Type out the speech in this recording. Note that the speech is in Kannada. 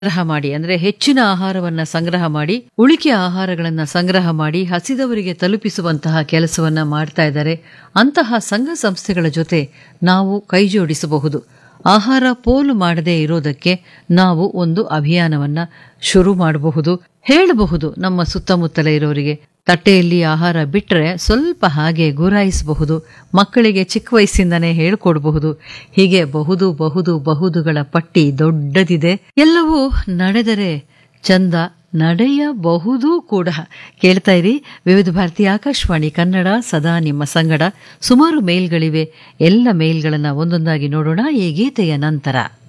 ಸಂಗ್ರಹ ಮಾಡಿ ಅಂದ್ರೆ ಹೆಚ್ಚಿನ ಆಹಾರವನ್ನ ಸಂಗ್ರಹ ಮಾಡಿ ಉಳಿಕೆ ಆಹಾರಗಳನ್ನ ಸಂಗ್ರಹ ಮಾಡಿ ಹಸಿದವರಿಗೆ ತಲುಪಿಸುವಂತಹ ಕೆಲಸವನ್ನ ಮಾಡ್ತಾ ಇದ್ದಾರೆ ಅಂತಹ ಸಂಘ ಸಂಸ್ಥೆಗಳ ಜೊತೆ ನಾವು ಕೈಜೋಡಿಸಬಹುದು ಆಹಾರ ಪೋಲು ಮಾಡದೇ ಇರೋದಕ್ಕೆ ನಾವು ಒಂದು ಅಭಿಯಾನವನ್ನ ಶುರು ಮಾಡಬಹುದು ಹೇಳಬಹುದು ನಮ್ಮ ಸುತ್ತಮುತ್ತಲ ಇರೋರಿಗೆ ತಟ್ಟೆಯಲ್ಲಿ ಆಹಾರ ಬಿಟ್ರೆ ಸ್ವಲ್ಪ ಹಾಗೆ ಗುರಾಯಿಸಬಹುದು ಮಕ್ಕಳಿಗೆ ಚಿಕ್ಕ ವಯಸ್ಸಿಂದನೇ ಹೇಳ್ಕೊಡ್ಬಹುದು ಹೀಗೆ ಬಹುದು ಬಹುದು ಬಹುದುಗಳ ಪಟ್ಟಿ ದೊಡ್ಡದಿದೆ ಎಲ್ಲವೂ ನಡೆದರೆ ಚಂದ ನಡೆಯಬಹುದು ಕೂಡ ಕೇಳ್ತಾ ಇರಿ ವಿವಿಧ ಭಾರತಿ ಆಕಾಶವಾಣಿ ಕನ್ನಡ ಸದಾ ನಿಮ್ಮ ಸಂಗಡ ಸುಮಾರು ಮೇಲ್ಗಳಿವೆ ಎಲ್ಲ ಮೇಲ್ಗಳನ್ನ ಒಂದೊಂದಾಗಿ ನೋಡೋಣ ಈ ಗೀತೆಯ ನಂತರ